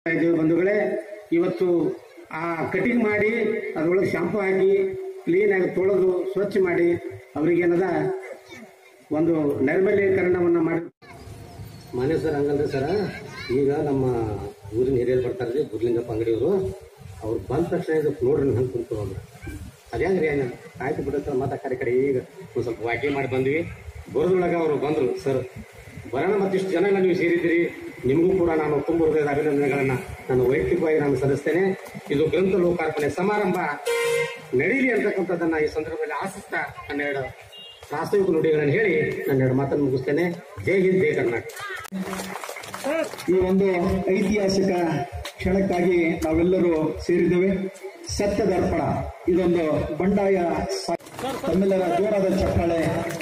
ಇದ್ದೇವೆ ಬಂಧುಗಳೇ ಇವತ್ತು ಆ ಕಟಿಂಗ್ ಮಾಡಿ ಅದರೊಳಗೆ ಶಾಂಪು ಹಾಕಿ ಕ್ಲೀನ್ ಆಗಿ ತೊಳೆದು ಸ್ವಚ್ಛ ಮಾಡಿ ಅವರಿಗೇನದ ಒಂದು ನೈರ್ಮಲ್ಯೀಕರಣವನ್ನ ಮಾಡಿ ಮಾನ್ಯ ಸರ್ ಹಂಗಲ್ರಿ ಸರ ಈಗ ನಮ್ಮ ಊರಿನ ಹಿರಿಯರು ಬರ್ತಾರ್ರಿ ಗುರ್ಲಿಂಗಪ್ಪ ಅಂಗಡಿಯವರು ಅವ್ರು ಬಂದ ತಕ್ಷಣ ಇದು ನೋಡ್ರಿ ಹಂಗೆ ಕುಂತು ಅಂದ್ರೆ ಅದ್ಯಾಂಗ್ರಿ ಏನು ಆಯ್ತು ಬಿಡುತ್ತೆ ಮತ್ತೆ ಆ ಕಡೆ ಕಡೆ ಈಗ ಒಂದು ಸ್ವಲ್ಪ ವಾಕಿಂಗ್ ಮಾಡಿ ಬಂದ್ವಿ ಬರೋದ್ರೊಳಗೆ ಅವರು ಬಂದರು ಸರ್ ಬರೋಣ ಮತ್ತಿಷ್ಟು ಜನ ಎಲ್ಲ ನೀವು ಸೇರಿದ್ದೀರಿ ನಿಮಗೂ ಕೂಡ ನಾನು ತುಂಬ ಹೃದಯದ ಅಭಿನಂದನೆಗಳನ್ನ ನಾನು ವೈಯಕ್ತಿಕವಾಗಿ ನಾನು ಸಲ್ಲಿಸ್ತೇನೆ ಇದು ಗ್ರಂಥ ಲೋಕಾರ್ಪಣೆ ಸಮಾರಂಭ ನಡೀಲಿ ಅಂತಕ್ಕಂಥದ್ದನ್ನ ಈ ಸಂದರ್ಭದಲ್ಲಿ ಆಶಿಸ್ತಾ ಹನ್ನೆರಡು ಪ್ರಾಸ್ತಾವಿಕ ನುಡಿಗಳನ್ನು ಹೇಳಿ ನನ್ನ ಎರಡು ಮಾತನ್ನು ಮುಗಿಸ್ತೇನೆ ಜೈ ಹಿಂದ್ ಜೈ ಕರ್ನಾಟಕ ಈ ಒಂದು ಐತಿಹಾಸಿಕ ಕ್ಷಣಕ್ಕಾಗಿ ನಾವೆಲ್ಲರೂ ಸೇರಿದ್ದೇವೆ ಸತ್ಯದರ್ಪಣ ಇದೊಂದು ಬಂಡಾಯ ಸ- ತಮ್ಮೆಲ್ಲರ ಜೋರಾದ ಚಪ್ಪಾಳೆ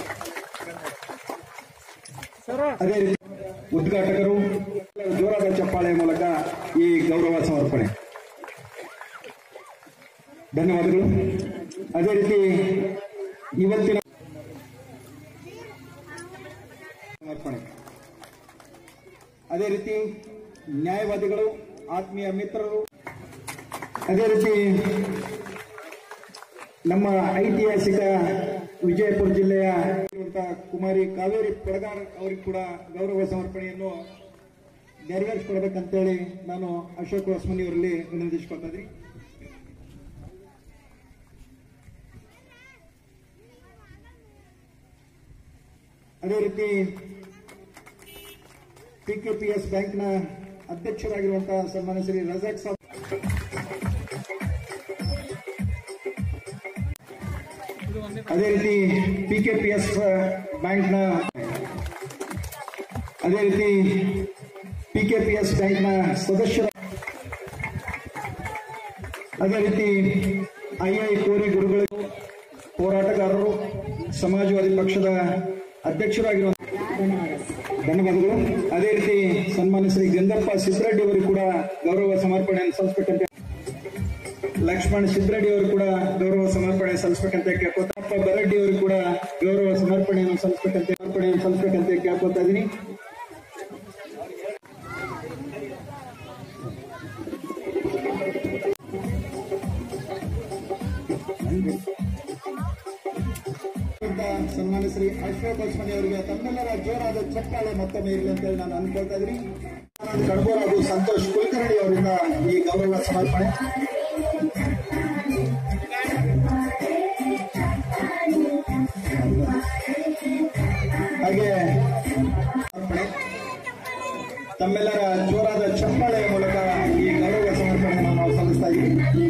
ಅದೇ ರೀತಿ ಉದ್ಘಾಟಕರು ಜೋರಾದ ಚಪ್ಪಾಳೆ ಮೂಲಕ ಈ ಗೌರವ ಸಮರ್ಪಣೆ ಧನ್ಯವಾದಗಳು ಅದೇ ರೀತಿ ಇವತ್ತಿನ ಸಮರ್ಪಣೆ ಅದೇ ರೀತಿ ನ್ಯಾಯವಾದಿಗಳು ಆತ್ಮೀಯ ಮಿತ್ರರು ಅದೇ ರೀತಿ ನಮ್ಮ ಐತಿಹಾಸಿಕ ವಿಜಯಪುರ ಜಿಲ್ಲೆಯ ಇರುವಂತಹ ಕುಮಾರಿ ಕಾವೇರಿ ಪಡಗಾರ್ ಅವರಿಗೆ ಕೂಡ ಗೌರವ ಸಮರ್ಪಣೆಯನ್ನು ನೆರವೇರಿಸಿಕೊಡ್ಬೇಕಂತೇಳಿ ನಾನು ಅಶೋಕ್ ಹೊಸ್ಮನಿ ಅವರಲ್ಲಿ ವಿನಂತಿಸಿಕೊಳ್ತಾ ಇದ್ದೀನಿ ಅದೇ ರೀತಿ ಪಿಕೆಪಿಎಸ್ ಬ್ಯಾಂಕ್ನ ಅಧ್ಯಕ್ಷರಾಗಿರುವಂತಹ ಸನ್ಮಾನ್ಯ ಶ್ರೀ ರಜಾಕ್ ಸಾಬ್ ಅದೇ ರೀತಿ ಪಿಕೆಪಿಎಸ್ ಬ್ಯಾಂಕ್ನ ಅದೇ ರೀತಿ ಪಿಕೆಪಿಎಸ್ ಬ್ಯಾಂಕ್ನ ಸದಸ್ಯರ ಅದೇ ರೀತಿ ಐಐ ಕೋರಿ ಗುರುಗಳು ಹೋರಾಟಗಾರರು ಸಮಾಜವಾದಿ ಪಕ್ಷದ ಅಧ್ಯಕ್ಷರಾಗಿರುವ ಧನ್ಯವಾದಗಳು ಅದೇ ರೀತಿ ಸನ್ಮಾನ್ಯ ಶ್ರೀ ಗಂಗಪ್ಪ ಸಿದ್ದರೆಡ್ಡಿ ಅವರಿಗೆ ಕೂಡ ಗೌರವ ಸಮರ್ಪಣೆಯನ್ನು ಸಲ್ಲಿಸಬೇಕಂತ ಲಕ್ಷ್ಮಣ್ ಸಿದ್ದರೆಡ್ಡಿ ಅವರು ಕೂಡ ಗೌರವ ಸಮರ್ಪಣೆ ಸಲ್ಲಿಸಬೇಕಂತ ಕೇಳ್ಕೊತಪ್ಪ ಬರಡ್ಡಿ ಅವರು ಕೂಡ ಗೌರವ ಸಮರ್ಪಣೆಯನ್ನು ಸಲ್ಲಿಸಬೇಕಂತ ಸಮರ್ಪಣೆಯನ್ನು ಸಲ್ಲಿಸಬೇಕಂತ ಕೇಳ್ಕೊತಾ ಇದ್ದೀನಿ ಅಂತ ಸನ್ಮಾನ್ಯ ಶ್ರೀ ಅಶೋಕ್ ಲಕ್ಷ್ಮಣಿ ಅವರಿಗೆ ತಮ್ಮೆಲ್ಲರ ಜೋರಾದ ಚಪ್ಪಾಳೆ ಮತ್ತೊಮ್ಮೆ ಇರಲಿ ಅಂತ ಹೇಳಿ ನಾನು ಅನ್ಕೊಳ್ತಾ ಇದ್ದೀನಿ ಕಡಬೋರ್ ಹಾಗೂ ಸಂತೋಷ್ ಕುಲಕರ್ಣಿ ಅವರಿಂದ ಈ ಗೌರವ ಸಮರ್ಪಣೆ ಹಾಗೆ ಸಮರ್ಪಣೆ ತಮ್ಮೆಲ್ಲರ ಜೋರಾದ ಚಪ್ಪಾಳೆಯ ಮೂಲಕ ಈ ಗೌರವ ಸಮರ್ಪಣೆಯನ್ನು ನಾವು ಸಲ್ಲಿಸ್ತಾ ಇದ್ದೀವಿ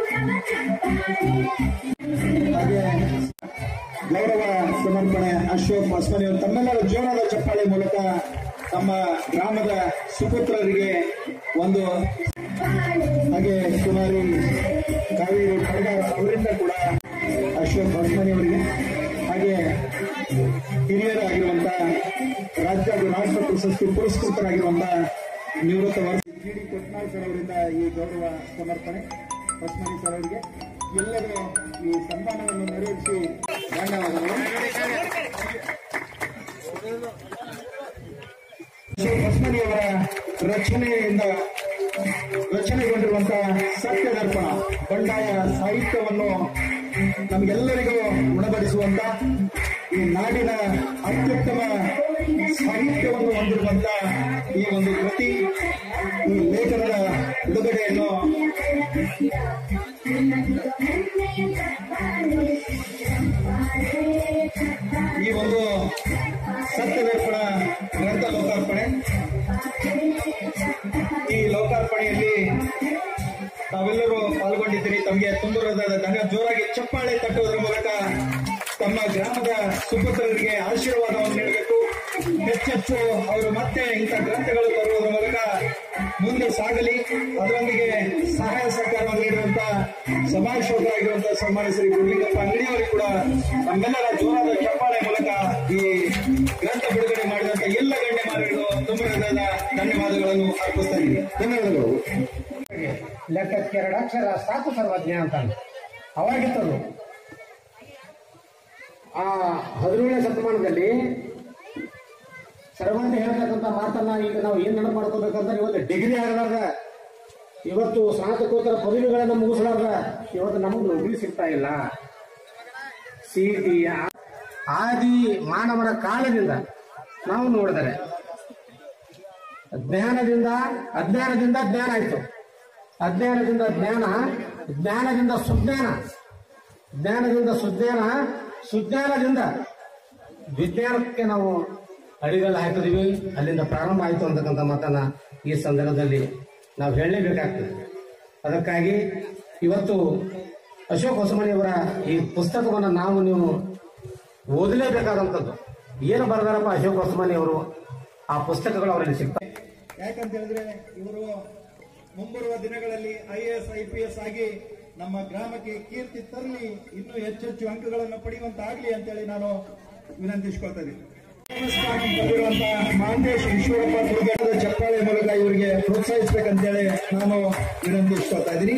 ಹಾಗೆ ಗೌರವ ಸಮರ್ಪಣೆ ಅಶೋಕ್ ಹೊಸ್ಮನಿ ಅವರು ತಮ್ಮೆಲ್ಲರ ಜೋರಾದ ಚಪ್ಪಾಳೆ ಮೂಲಕ ತಮ್ಮ ಗ್ರಾಮದ ಸುಪುತ್ರರಿಗೆ ಒಂದು ಹಾಗೆ ಕುಮಾರಿ ಕಾವೇರಿ ಪಡಗಾರ್ ಅವರಿಂದ ಕೂಡ ಅಶೋಕ್ ಹೊಸ್ಮನಿ ಅವರಿಗೆ ಹಾಗೆ ಹಿರಿಯರಾಗಿರುವಂತಹ ರಾಜ್ಯ ಹಾಗೂ ರಾಷ್ಟ್ರ ಪ್ರಶಸ್ತಿ ಪುರಸ್ಕೃತರಾಗಿರುವಂತಹ ನಿವೃತ್ತ ವರ್ಷ ಜಿ ಡಿ ಕೊಟ್ನಾಳ್ ಸರ್ ಅವರಿಂದ ಈ ಗೌರವ ಸಮರ್ಪಣೆ ಹೊಸ್ಮನಿ ಸರ್ ಅವರಿಗೆ ಎಲ್ಲರೂ ಈ ಸನ್ಮಾನವನ್ನು ನೆರವೇರಿಸಿ ಧನ್ಯವಾದಗಳು ಹೊಸ್ಮನಿಯವರ ರಚನೆಯಿಂದ ರಚನೆಗೊಂಡಿರುವಂತಹ ಸತ್ಯದರ್ಪಣ ಬಂಡಾಯ ಸಾಹಿತ್ಯವನ್ನು ನಮಗೆಲ್ಲರಿಗೂ ಉಣಬಡಿಸುವಂತ ಈ ನಾಡಿನ ಅತ್ಯುತ್ತಮ ಸಾಹಿತ್ಯವನ್ನು ಹೊಂದಿರುವಂತ ಈ ಒಂದು ಕೃತಿ ಈ ಲೇಖನದ ಬಿಡುಗಡೆಯನ್ನು ಈ ಒಂದು ಸತ್ಯದರ್ಪಣ ಗ್ರಂಥ ಲೋಕಾರ್ಪಣೆ ಈ ಲೋಕಾರ್ಪಣೆಯಲ್ಲಿ ತಾವೆಲ್ಲರೂ ಪಾಲ್ಗೊಂಡಿದ್ದೀರಿ ತಮಗೆ ತುಂಬುರದ ಧನ ಜೋರಾಗಿ ಚಪ್ಪಾಳೆ ತಟ್ಟುವುದರ ಮೂಲಕ ತಮ್ಮ ಗ್ರಾಮದ ಸುಪುತ್ರರಿಗೆ ಆಶೀರ್ವಾದವನ್ನು ನೀಡಬೇಕು ಹೆಚ್ಚೆಚ್ಚು ಅವರು ಮತ್ತೆ ಇಂಥ ಗ್ರಂಥಗಳು ತರುವುದರ ಮೂಲಕ ಮುಂದೆ ಸಾಗಲಿ ಅದರೊಂದಿಗೆ ಸಹಾಯ ಸಹಕಾರವನ್ನು ನೀಡುವಂತ ಸಮಾಜಶೋಧರಾಗಿರುವಂತಹ ಸನ್ಮಾನ್ಯ ಶ್ರೀ ಗುರುಲಿಂಗಪ್ಪ ಅಂಗಡಿಯವರಿಗೆ ಕೂಡ ನಮ್ಮೆಲ್ಲರ ಜೋರಾದ ಚಪ್ಪಾಳೆ ಮೂಲಕ ಈ ಗ್ರಂಥ ಬಿಡುಗಡೆ ಮಾಡಿದಂತ ಎಲ್ಲ ಗಣ್ಯಮಾನ್ಯರು ತುಂಬ ಹೃದಯದ ಧನ್ಯವಾದಗಳನ್ನು ಅರ್ಪಿಸ್ತಾ ಇದ್ದೀನಿ ಧನ್ಯವಾದಗಳು ಲೆಕ್ಕಕ್ಕೆ ಎರಡು ಅಕ್ಷರ ಸಾಕು ಸರ್ವಜ್ಞ ಅಂತಾನೆ ಅವಾಗಿತ್ತದು ಆ ಹದಿನೇಳನೇ ಶತಮಾನದಲ್ಲಿ ಸರ್ವಂತ ಹೇಳ್ತಕ್ಕಂಥ ಮಾತನ್ನ ಈಗ ನಾವು ಏನ್ ನೆನಪು ಮಾಡ್ಕೋಬೇಕಂದ್ರೆ ಇವತ್ತು ಡಿಗ್ರಿ ಆಗದಾಗ ಇವತ್ತು ಸ್ನಾತಕೋತ್ತರ ಪದವಿಗಳನ್ನು ಮುಗಿಸಲಾರ್ದ ಇವತ್ತು ನಮಗೆ ನೌಕರಿ ಸಿಗ್ತಾ ಇಲ್ಲ ಸಿಟಿ ಆದಿ ಮಾನವನ ಕಾಲದಿಂದ ನಾವು ನೋಡಿದರೆ ಜ್ಞಾನದಿಂದ ಅಜ್ಞಾನದಿಂದ ಜ್ಞಾನ ಆಯ್ತು ಅಜ್ಞಾನದಿಂದ ಜ್ಞಾನ ಜ್ಞಾನದಿಂದ ಸುಜ್ಞಾನ ಜ್ಞಾನದಿಂದ ಸುಜ್ಞಾನ ಸುಜ್ಞಾನದಿಂದ ವಿಜ್ಞಾನಕ್ಕೆ ನಾವು ಅಡಿಗಲ್ಲ ಹಾಕಿದೀವಿ ಅಲ್ಲಿಂದ ಪ್ರಾರಂಭ ಆಯಿತು ಅಂತಕ್ಕಂಥ ಮಾತನ್ನ ಈ ಸಂದರ್ಭದಲ್ಲಿ ನಾವು ಹೇಳಲೇಬೇಕಾಗ್ತದೆ ಅದಕ್ಕಾಗಿ ಇವತ್ತು ಅಶೋಕ್ ಹೊಸಮಣಿಯವರ ಈ ಪುಸ್ತಕವನ್ನು ನಾವು ನೀವು ಓದಲೇಬೇಕಾದಂಥದ್ದು ಏನು ಬರೆದಾರಪ್ಪ ಅಶೋಕ್ ಹೊಸಮನಿ ಅವರು ಆ ಪುಸ್ತಕಗಳು ಅವರಲ್ಲಿ ಸಿಗ್ತವೆ ಯಾಕಂತ ಹೇಳಿದ್ರೆ ಇವರು ಮುಂಬರುವ ದಿನಗಳಲ್ಲಿ I S I P S ಆಗಿ ನಮ್ಮ ಗ್ರಾಮಕ್ಕೆ ಕೀರ್ತಿ ತರಲಿ ಇನ್ನೂ ಹೆಚ್ಚೆಚ್ಚು ಅಂಕಗಳನ್ನು ಪಡೆಯುವಂತಾಗ್ಲಿ ಅಂತೇಳಿ ನಾನು ವಿನಂತಿಸ್ಕೊಳ್ತಾ ಇದ್ದೀನಿ ಬಂದಿರುವಂತ ಮಹಂತೇಶ್ ಈಶ್ವರಪ್ಪ ದುರ್ಗದ ಚಪ್ಪಾಳೆ ಮೂಲಕ ಇವರಿಗೆ ಪ್ರೋತ್ಸಾಹಿಸಬೇಕಂತೇಳಿ ನಾನು ವಿನಂತಿಸ್ಕೊಳ್ತಾ ಇದ್ದೀನಿ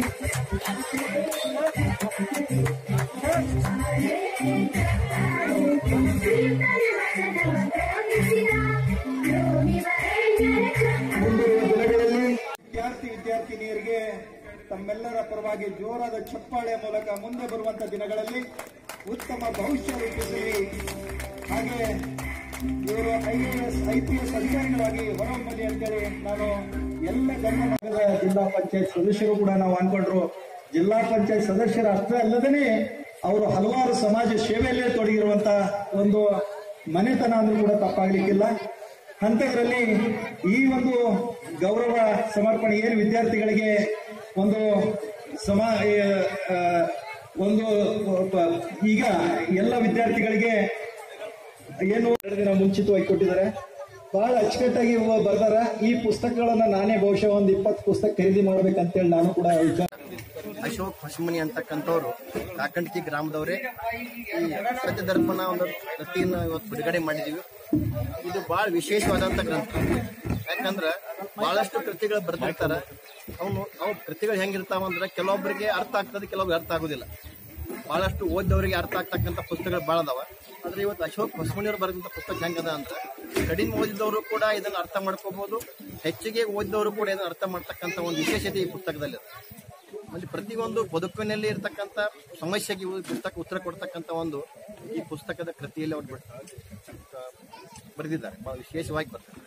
ಮುಂಬರುವ ದಿನಗಳಲ್ಲಿ ವಿದ್ಯಾರ್ಥಿ ವಿದ್ಯಾರ್ಥಿನಿಯರಿಗೆ ತಮ್ಮೆಲ್ಲರ ಪರವಾಗಿ ಜೋರಾದ ಚಪ್ಪಾಳೆ ಮೂಲಕ ಮುಂದೆ ಬರುವಂತ ದಿನಗಳಲ್ಲಿ ಉತ್ತಮ ಭವಿಷ್ಯ ರೂಪಿಸಲಿ ಹಾಗೆ ಇವರು ಐಎಎಸ್ ಐಪಿಎಸ್ ಅಧಿಕಾರಿಗಳಾಗಿ ಹೊರಹೊಮ್ಮಲಿ ಅಂತೇಳಿ ನಾನು ಎಲ್ಲ ಗಮನ ಭಾಗದ ಜಿಲ್ಲಾ ಪಂಚಾಯತ್ ಸದಸ್ಯರು ಕೂಡ ನಾವು ಅನ್ಕೊಂಡ್ರು ಜಿಲ್ಲಾ ಪಂಚಾಯತ್ ಸದಸ್ಯರ ಅಷ್ಟೇ ಅಲ್ಲದೇ ಅವರು ಹಲವಾರು ಸಮಾಜ ಸೇವೆಯಲ್ಲೇ ತೊಡಗಿರುವಂತ ಒಂದು ಮನೆತನ ಅಂದ್ರೂ ಕೂಡ ತಪ್ಪಾಗ್ಲಿಕ್ಕಿಲ್ಲ ಅಂತವರಲ್ಲಿ ಈ ಒಂದು ಗೌರವ ಸಮರ್ಪಣೆ ಏನು ವಿದ್ಯಾರ್ಥಿಗಳಿಗೆ ಒಂದು ಸಮಾ ಆ, ಒಂದು ಪ- ಈಗ ಎಲ್ಲ ವಿದ್ಯಾರ್ಥಿಗಳಿಗೆ ಏನು ಎರಡು ದಿನ ಮುಂಚಿತವಾಗಿ ಕೊಟ್ಟಿದ್ದಾರೆ ಬಹಳ ಅಚ್ಚುಕಟ್ಟಾಗಿ ಬರ್ದಾರ ಈ ಪುಸ್ತಕಗಳನ್ನ ನಾನೇ ಬಹುಶಃ ಒಂದು ಇಪ್ಪತ್ತು ಪುಸ್ತಕ ಖರೀದಿ ಮಾಡ್ಬೇಕಂತೇಳಿ ನಾನು ಕೂಡ ವಿಚಾರ ಅಶೋಕ್ ಹೊಸಮನಿ ಅಂತಕ್ಕಂಥವ್ರು ಕಾಕಂಡ್ಕಿ ಗ್ರಾಮದವರೇ ಈ ಸತ್ಯ ದರ್ಪಣ ಒಂದು ಕೃತಿಯನ್ನು ಇವತ್ತು ಬಿಡುಗಡೆ ಮಾಡಿದೀವಿ ಇದು ಬಹಳ ವಿಶೇಷವಾದಂತ ಗ್ರಂಥ ಯಾಕಂದ್ರೆ ಬಹಳಷ್ಟು ಕೃತಿಗಳು ಬರೆದಿರ್ತಾರ ಅವನು ಅವು ಕೃತಿಗಳು ಹೆಂಗಿರ್ತಾವ ಅಂದ್ರೆ ಕೆಲವೊಬ್ಬರಿಗೆ ಅರ್ಥ ಆಗ್ತದೆ ಕೆಲವೊಬ್ರಿಗೆ ಅರ್ಥ ಆಗುದಿಲ್ಲ ಬಹಳಷ್ಟು ಓದ್ದವರಿಗೆ ಅರ್ಥ ಆಗ್ತಕ್ಕಂಥ ಪುಸ್ತಕಗಳು ಬಹಳ ಅದಾವ ಆದ್ರೆ ಇವತ್ತು ಅಶೋಕ್ ಹೊಸಮನಿಯವರು ಬರೆದಂತ ಪುಸ್ತಕ ಹೆಂಗದ ಅಂದ್ರೆ ಕಡಿಮೆ ಓದಿದವರು ಕೂಡ ಇದನ್ನ ಅರ್ಥ ಮಾಡ್ಕೋಬಹುದು ಹೆಚ್ಚಿಗೆ ಓದಿದವರು ಕೂಡ ಇದನ್ನ ಅರ್ಥ ಮಾಡ್ತಕ್ಕಂಥ ಒಂದು ವಿಶೇಷತೆ ಈ ಪುಸ್ತಕದಲ್ಲಿ ಇದೆ. ಅಲ್ಲಿ ಪ್ರತಿಯೊಂದು ಬದುಕಿನಲ್ಲಿ ಇರತಕ್ಕಂತ ಸಮಸ್ಯೆಗೆ ಇವು ಪುಸ್ತಕ ಉತ್ತರ ಕೊಡ್ತಕ್ಕಂತ ಒಂದು ಈ ಪುಸ್ತಕದ ಕೃತಿಯಲ್ಲಿ ಅವರು ಬರೆದಿದ್ದಾರೆ ಬಹಳ ವಿಶೇಷವಾಗಿ ಬರ್ತಾರೆ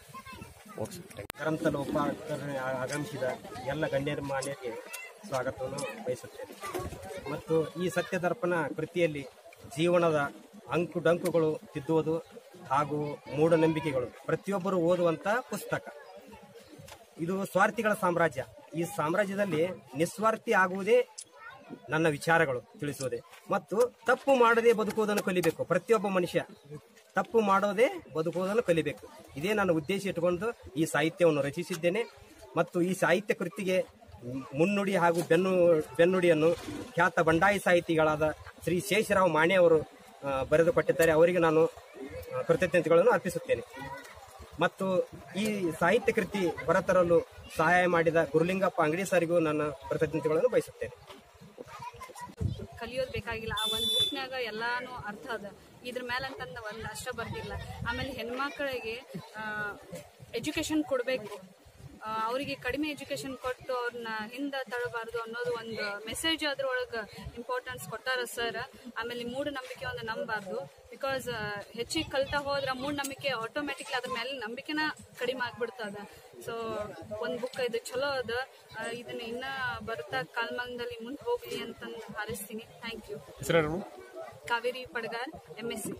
ಕರಂತಲು ಉಪಕರಣೆ ಆಗಮಿಸಿದ ಎಲ್ಲ ಗಣ್ಯರ ಮಾನ್ಯಕ್ಕೆ ಸ್ವಾಗತವನ್ನು ಬಯಸುತ್ತೇನೆ ಮತ್ತು ಈ ಸತ್ಯದರ್ಪಣ ಕೃತಿಯಲ್ಲಿ ಜೀವನದ ಅಂಕು ಡಂಕುಗಳು ತಿದ್ದುವುದು ಹಾಗೂ ಮೂಢನಂಬಿಕೆಗಳು ಪ್ರತಿಯೊಬ್ಬರು ಓದುವಂತ ಪುಸ್ತಕ ಇದು ಸ್ವಾರ್ಥಿಗಳ ಸಾಮ್ರಾಜ್ಯ ಈ ಸಾಮ್ರಾಜ್ಯದಲ್ಲಿ ನಿಸ್ವಾರ್ಥಿ ಆಗುವುದೇ ನನ್ನ ವಿಚಾರಗಳು ತಿಳಿಸುವುದೇ ಮತ್ತು ತಪ್ಪು ಮಾಡದೆ ಬದುಕುವುದನ್ನು ಕಲಿಬೇಕು ಪ್ರತಿಯೊಬ್ಬ ಮನುಷ್ಯ ತಪ್ಪು ಮಾಡೋದೇ ಬದುಕುವುದನ್ನು ಕಲಿಬೇಕು ಇದೇ ನನ್ನ ಉದ್ದೇಶ ಇಟ್ಟುಕೊಂಡು ಈ ಸಾಹಿತ್ಯವನ್ನು ರಚಿಸಿದ್ದೇನೆ ಮತ್ತು ಈ ಸಾಹಿತ್ಯ ಕೃತಿಗೆ ಮುನ್ನುಡಿ ಹಾಗೂ ಬೆನ್ನು ಬೆನ್ನುಡಿಯನ್ನು ಖ್ಯಾತ ಬಂಡಾಯಿ ಸಾಹಿತಿಗಳಾದ ಶ್ರೀ ಶೇಷರಾವ್ ಮಾಣೆ ಅವರು ಆ, ಬರೆದುಕೊಟ್ಟಿದ್ದಾರೆ ಅವರಿಗೆ ನಾನು ಆ, ಕೃತಜ್ಞತೆಗಳನ್ನು ಅರ್ಪಿಸುತ್ತೇನೆ ಮತ್ತು ಈ ಸಾಹಿತ್ಯ ಕೃತಿ ಹೊರತರಲು ಸಹಾಯ ಮಾಡಿದ ಗುರುಲಿಂಗಪ್ಪ ಅಂಗಡಿ ಸರಿಗೂ ನನ್ನ ಕೃತಜ್ಞತೆಗಳನ್ನು ಬಯಸುತ್ತೇನೆ ಕಲಿಯೋದು ಬೇಕಾಗಿಲ್ಲ ಆ ಒಂದು ಬುಕ್ನಾಗ ಎಲ್ಲಾನು ಅರ್ಥ ಅದ ಇದ್ರ ಮೇಲೆ ಅಂತಂದ ಒಂದು ಅಷ್ಟ ಬರ್ದಿಲ್ಲ ಆಮೇಲೆ ಹೆಣ್ಮಕ್ಳಿಗೆ ಎಜುಕೇಶನ್ ಕೊಡಬೇಕು ಅವರಿಗೆ ಕಡಿಮೆ ಎಜುಕೇಶನ್ ಕೊಟ್ಟು ಅವ್ರನ್ನ ಹಿಂದೆ ತಳಬಾರ್ದು ಅನ್ನೋದು ಒಂದು ಮೆಸೇಜ್ ಅದ್ರೊಳಗೆ ಇಂಪಾರ್ಟೆನ್ಸ್ ಕೊಟ್ಟಾರ ಸರ್ ಆಮೇಲೆ ಮೂಢನಂಬಿಕೆ ಒಂದು ನಂಬಾರ್ದು ಬಿಕಾಸ್ ಹೆಚ್ಚಿಗೆ ಕಲ್ತಾ ಹೋದ್ರೆ ಮೂಢನಂಬಿಕೆ ಆಟೋಮೆಟಿಕ್ಲಿ ಅದ್ರ ಮೇಲೆ ನಂಬಿಕೆನ ಕಡಿಮೆ ಆಗ್ಬಿಡ್ತದ ಸೊ ಒಂದು ಬುಕ್ ಇದು ಚಲೋ ಅದ ಆ, ಇದನ್ನ ಇನ್ನ ಬರ್ತಾ ಕಾಲ್ಮಾನದಲ್ಲಿ ಮುಂದೆ ಹೋಗ್ಲಿ ಅಂತಂದು ಹಾರೈಸ್ತೀನಿ thank you Kaveri Padagar M S C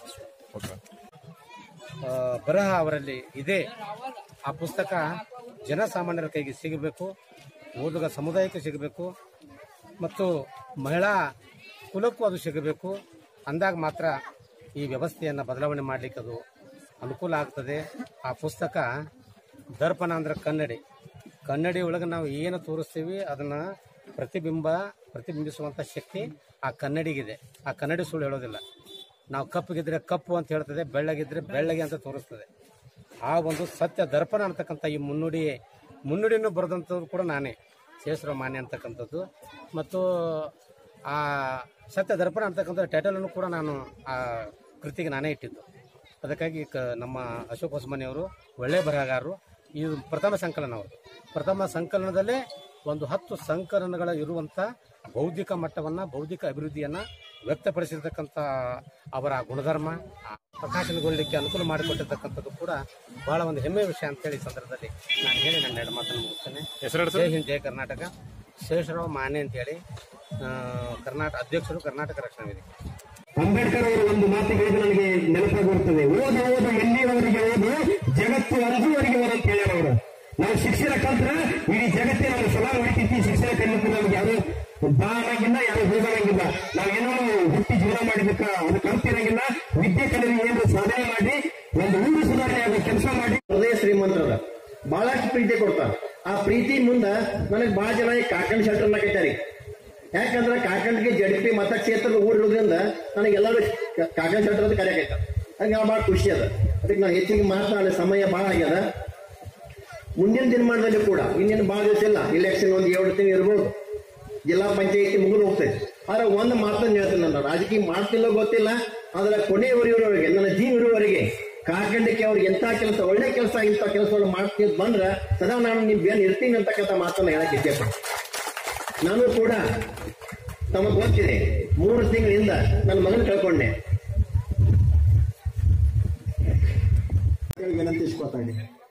ಆ, ಬರಹ ಅವರಲ್ಲಿ ಇದೆ ಆ ಪುಸ್ತಕ ಜನಸಾಮಾನ್ಯರ ಕೈಗೆ ಸಿಗಬೇಕು ಓದುಗ ಸಮುದಾಯಕ್ಕೆ ಸಿಗಬೇಕು ಮತ್ತು ಮಹಿಳಾ ಕುಲಕ್ಕೂ ಅದು ಸಿಗಬೇಕು ಅಂದಾಗ ಮಾತ್ರ ಈ ವ್ಯವಸ್ಥೆಯನ್ನು ಬದಲಾವಣೆ ಮಾಡಲಿಕ್ಕೆ ಅದು ಅನುಕೂಲ ಆಗ್ತದೆ ಆ ಪುಸ್ತಕ ದರ್ಪಣ ಅಂದ್ರೆ ಕನ್ನಡಿ ಕನ್ನಡಿ ಒಳಗೆ ನಾವು ಏನು ತೋರಿಸ್ತೀವಿ ಅದನ್ನ ಪ್ರತಿಬಿಂಬ ಪ್ರತಿಬಿಂಬಿಸುವಂಥ ಶಕ್ತಿ ಆ ಕನ್ನಡಿಗಿದೆ ಆ ಕನ್ನಡಿ ಸುಳ್ಳು ಹೇಳೋದಿಲ್ಲ ನಾವು ಕಪ್ಪಗಿದ್ರೆ ಕಪ್ಪು ಅಂತ ಹೇಳ್ತದೆ ಬೆಳ್ಳಗಿದ್ರೆ ಬೆಳ್ಳಗೆ ಅಂತ ತೋರಿಸ್ತದೆ ಆ ಒಂದು ಸತ್ಯ ದರ್ಪಣ ಅಂತಕ್ಕಂಥ ಈ ಮುನ್ನುಡಿ ಮುನ್ನುಡಿಯನ್ನು ಬರೆದಂಥದ್ದು ಕೂಡ ನಾನೇ ಶೇಷರಾವ್ ಮಾನ್ಯ ಅಂತಕ್ಕಂಥದ್ದು ಮತ್ತು ಆ ಸತ್ಯ ದರ್ಪಣ ಅಂತಕ್ಕಂಥ ಟೈಟಲನ್ನು ಕೂಡ ನಾನು ಆ ಕೃತಿಗೆ ನಾನೇ ಇಟ್ಟಿದ್ದು ಅದಕ್ಕಾಗಿ ಕ ನಮ್ಮ ಅಶೋಕ್ ಹೊಸಮನಿ ಅವರು ಒಳ್ಳೆಯ ಬರಹಗಾರರು ಇದು ಪ್ರಥಮ ಸಂಕಲನ ಅವರು ಪ್ರಥಮ ಸಂಕಲನದಲ್ಲೇ ಒಂದು ಹತ್ತು ಸಂಕಲನಗಳ ಇರುವಂಥ ಬೌದ್ಧಿಕ ಮಟ್ಟವನ್ನು ಬೌದ್ಧಿಕ ಅಭಿವೃದ್ಧಿಯನ್ನು ವ್ಯಕ್ತಪಡಿಸಿರ್ತಕ್ಕಂಥ ಅವರ ಗುಣಧರ್ಮ ಆ ಪ್ರಕಾಶನಗೊಳ್ಳಲಿಕ್ಕೆ ಅನುಕೂಲ ಮಾಡಿಕೊಟ್ಟಿರ್ತಕ್ಕಂಥದ್ದು ಕೂಡ ಬಹಳ ಒಂದು ಹೆಮ್ಮೆಯ ವಿಷಯ ಅಂತೇಳಿ ಈ ಸಂದರ್ಭದಲ್ಲಿ ನಾನು ಹೇಳಿ ನನ್ನ ಎರಡು ಮಾತನ್ನು ಮುಗಿಸ್ತೇನೆ ಜೈ ಹಿಂದ್ ಜೈ ಕರ್ನಾಟಕ ಶೇಷರಾವ್ ಮಾನೆ ಅಂತೇಳಿ ಆ, ಕರ್ನಾಟಕ ಅಧ್ಯಕ್ಷರು ಕರ್ನಾಟಕ ರಕ್ಷಣಾ ವೇದಿಕೆ ಅಂಬೇಡ್ಕರ್ ಅವರು ಒಂದು ಮಾತು ಹೇಳಿದ್ರೆ ನನಗೆ ನೆನಪಾಗಿ ಬರ್ತದೆ ಓದು ಓದು ಎಲ್ಲಿಯವರೆಗೆ ಓದು ಜಗತ್ತು ಅಂಜುವರೆಗೆ ಓದು ಅಂತ ಹೇಳ್ಯಾರ ಅವರು ನಾವು ಶಿಕ್ಷಣ ಕಲ್ತ್ರೆ ಇಡೀ ಜಗತ್ತೇ ನಾವು ಸಲಾಮ್ ಹೊಡಿತೀವಿ ಶಿಕ್ಷಣ ಕಲಿತು ನಮ್ಗೆ ಯಾರು ಬಾ ಅನ್ನಂಗಿಲ್ಲ ಯಾರು ಹೋಗಂಗಿಲ್ಲ ನಾವೇನೋ ಹುಟ್ಟಿ ಜೀವನ ಮಾಡಿದಕ್ಕ ಅದು ಕಲ್ತಿರಂಗಿಲ್ಲ ವಿದ್ಯೆ ಕಲಿಗೆ ಏನಾದ್ರು ಸಾಧನೆ ಮಾಡಿ ಒಂದು ಊರು ಸುಧಾರಣೆ ಆಗೋ ಕೆಲಸ ಮಾಡಿ ಹೃದಯ ಶ್ರೀಮಂತರದ ಬಹಳಷ್ಟು ಪ್ರೀತಿ ಕೊಡ್ತಾರ ಆ ಪ್ರೀತಿ ಮುಂದ ನನಗೆ ಬಹಳ ಜನ ಈ ಕಾಕಂಡ್ ಶೆಲ್ಟರ್ ಕಟ್ಟಾರಿ ಯಾಕಂದ್ರೆ ಕಾಕಂಡ್ಗೆ ಜಡಪಿ ಮತಕ್ಷೇತ್ರದ ಊರ್ ಇರೋದ್ರಿಂದ ನನಗೆ ಎಲ್ಲರೂ ಕಾಕಂಡ್ ಶೆಲ್ಟರ್ ಅಂತ ಕರೆಯಕೈತ ಹಂಗೆ ಭಾಳ ಖುಷಿ ಅದ ಅದಕ್ಕೆ ನಾವು ಹೆಚ್ಚಿಗೆ ಮಾತನಾಡೋ ಸಮಯ ಭಾಳ ಆಗ್ಯದ ಮುಂದಿನ ದಿನಮಾನದಲ್ಲಿ ಕೂಡ ಇನ್ನೇನು ಭಾಳ ದಿವಸ ಇಲ್ಲ ಇಲೆಕ್ಷನ್ ಒಂದು ಎರಡು ತಿಂಗಳು ಇರ್ಬೋದು ಜಿಲ್ಲಾ ಪಂಚಾಯತಿ ಮುಗಿದು ಹೋಗ್ತೈತೆ ಆದ್ರೆ ಒಂದು ಮಾತನ್ನು ಹೇಳ್ತೀನಿ ನಾನು ರಾಜಕೀಯ ಮಾಡ್ತಿಲ್ಲ ಗೊತ್ತಿಲ್ಲ ಆದ್ರೆ ಕೊನೆಯವರೆಗೆ ನನ್ನ ಜೀವ ಇರುವವರೆಗೆ ಕಾಕಂಡಕ್ಕೆ ಅವ್ರಿಗೆ ಎಂತ ಕೆಲಸ ಒಳ್ಳೆ ಕೆಲಸ ಇಂಥ ಕೆಲಸವನ್ನು ಮಾಡ್ತೀನಿ ಅಂತ ಬಂದ್ರೆ ಸದಾ ನಾನು ನಿಮ್ ಬೇನ್ ಇರ್ತೀನಿ ಅಂತಕ್ಕಂಥ ಮಾತನ್ನ ಹೇಳಕ್ ಇಚ್ಛೆಪಡ್ತೀನಿ ನಾನು ಕೂಡ ತಮಗೆ ಗೊತ್ತಿದೆ ಮೂರು ತಿಂಗಳಿಂದ ನನ್ನ ಮಗನ ಕಳ್ಕೊಂಡೆ ವಿನಂತಿಸ್ಕೊತಾ ಇದ್ದೀನಿ